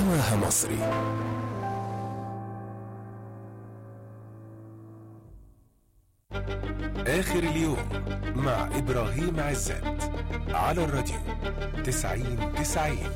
هواها مصري آخر اليوم مع إبراهيم عزت على الراديو تسعين تسعين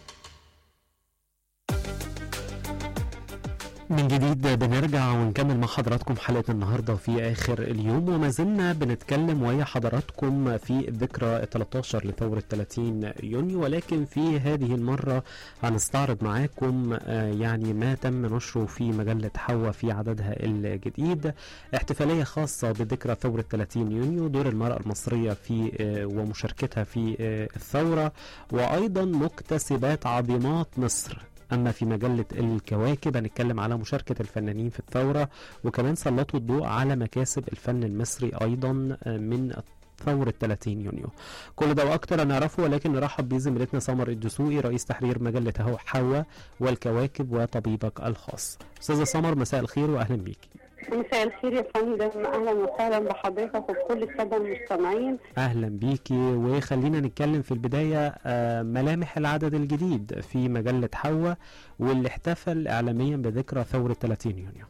من جديد بنرجع ونكمل مع حضراتكم حلقة النهاردة في آخر اليوم وما زلنا بنتكلم ويا حضراتكم في الذكرى 13 لثورة 30 يونيو ولكن في هذه المرة هنستعرض معاكم آه، يعني ما تم نشره في مجلة حوا في عددها الجديد احتفالية خاصة بذكرى ثورة 30 يونيو دور المرأة المصرية في آه، ومشاركتها في آه، الثورة وأيضا مكتسبات عظيمات مصر أما في مجلة الكواكب هنتكلم على مشاركة الفنانين في الثورة وكمان سلطوا الضوء على مكاسب الفن المصري أيضا من ثورة 30 يونيو كل ده وأكتر هنعرفه ولكن نرحب بزميلتنا سمر الدسوقي رئيس تحرير مجلة هو حوا والكواكب وطبيبك الخاص أستاذة سمر مساء الخير وأهلا بيكي مساء الخير يا فندم اهلا وسهلا بحضرتك وبكل الساده المستمعين أهلا بيكي وخلينا نتكلم في البداية آه، ملامح العدد الجديد في مجلة حوا واللي احتفل إعلاميا بذكرى ثورة 30 يونيو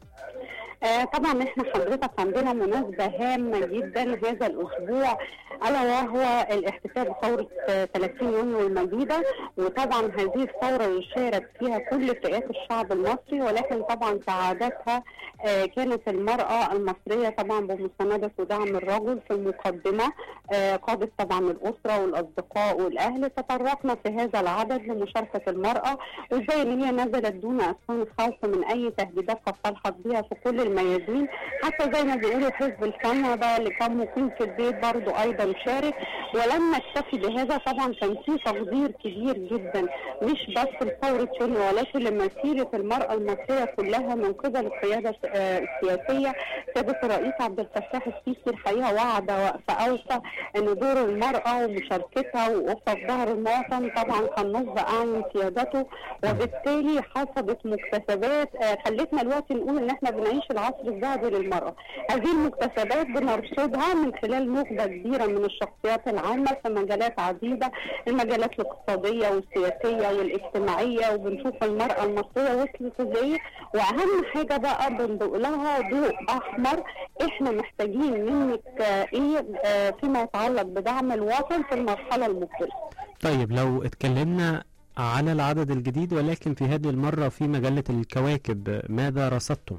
آه طبعا احنا حضرتك عندنا مناسبه هامه جدا هذا الاسبوع الا وهو الاحتفال بثوره آه، 30 يونيو المجيده وطبعا هذه الثوره يشارك فيها كل فئات الشعب المصري ولكن طبعا سعادتها آه كانت المراه المصريه طبعا بمسانده ودعم الرجل في المقدمه آه قادت طبعا الاسره والاصدقاء والاهل تطرقنا في هذا العدد لمشاركه المراه وازاي ان هي نزلت دون اسفل خوف من اي تهديدات قد تلحق بها في كل الميادين حتى زي ما بيقولوا حزب الفن ده اللي كان مقيم في البيت برضه ايضا شارك ولما اكتفي بهذا طبعا كان في تقدير كبير جدا مش بس لثوره يونيو ولكن لمسيره المراه المصريه كلها من قبل القياده آه، السياسيه سياده الرئيس عبد الفتاح السيسي الحقيقه وعد وقف اوفى ان دور المراه ومشاركتها ووقوفها في ظهر المواطن طبعا كان نصب اعين سيادته وبالتالي حصلت مكتسبات آه، خلتنا دلوقتي نقول ان احنا بنعيش العصر الذهبي للمراه. هذه المكتسبات بنرصدها من خلال نخبه كبيره من الشخصيات العامه في مجالات عديده، المجالات الاقتصاديه والسياسيه والاجتماعيه وبنشوف المراه المصريه وصلت ازاي واهم حاجه بقى بنضوء لها ضوء احمر احنا محتاجين منك آه، ايه آه، فيما يتعلق بدعم الوطن في المرحله المقبله. طيب لو اتكلمنا على العدد الجديد ولكن في هذه المرة في مجلة الكواكب ماذا رصدتم؟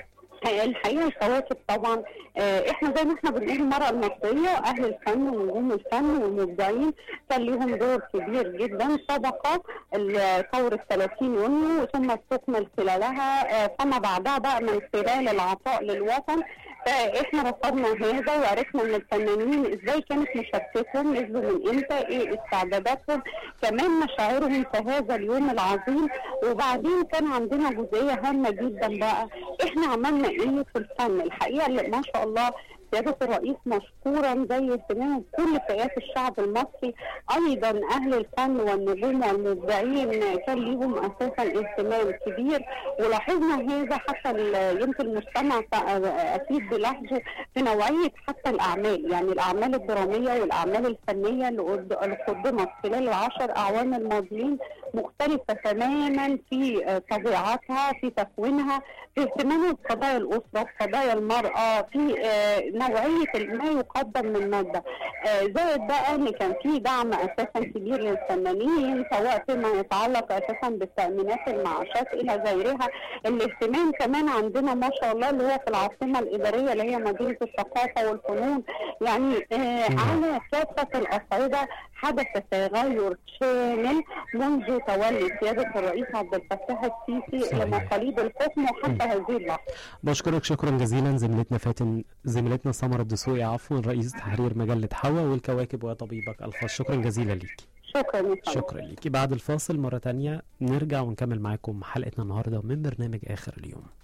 الحقيقه الكواكب طبعا آه، احنا زي ما احنا بنقول المراه المصريه اهل الفن ونجوم الفن والمبدعين كان ليهم دور كبير جدا سبق ال- ثوره 30 يونيو ثم استكمل خلالها آه، فما بعدها بقى من خلال العطاء للوطن فاحنا رصدنا هذا وعرفنا من الفنانين ازاي كانت مشاركتهم نزلوا من امتى ايه استعداداتهم كمان مشاعرهم في هذا اليوم العظيم وبعدين كان عندنا جزئيه هامه جدا بقى احنا عملنا ايه في الفن الحقيقه اللي ما شاء الله سيادة الرئيس مشكورا زي اهتمامه بكل فئات الشعب المصري ايضا اهل الفن والنجوم والمبدعين كان ليهم اساسا اهتمام كبير ولاحظنا هذا حتى ال- يمكن المجتمع ف- اكيد بيلاحظوا في نوعيه حتى الاعمال يعني الاعمال الدراميه والاعمال الفنيه اللي قد- اللي قدمت خلال العشر اعوام الماضيين مختلفه تماما في آه، طبيعتها في تكوينها في اهتمامها بقضايا الاسره بقضايا المراه في آه، نوعيه ما يقدم من ماده آه، زائد بقى ان كان في دعم اساسا كبير للفنانين سواء فيما يتعلق اساسا بالتامينات المعاشات الى غيرها الاهتمام كمان عندنا ما شاء الله اللي هو في العاصمه الاداريه اللي هي مدينه الثقافه والفنون يعني آه على كافه الاصعده حدث تغير شامل منذ تولي سياده الرئيس عبد الفتاح السيسي صحيح. لمقاليد الحكم وحتى هذه اللحظه بشكرك شكرا جزيلا زميلتنا فاتن زميلتنا سمر الدسوقي عفوا رئيس تحرير مجلة حوا والكواكب وطبيبك الخاص شكرا جزيلا ليكي شكرا يا فندم. شكرا ليكي بعد الفاصل مرة تانية نرجع ونكمل معاكم حلقتنا النهاردة من برنامج آخر اليوم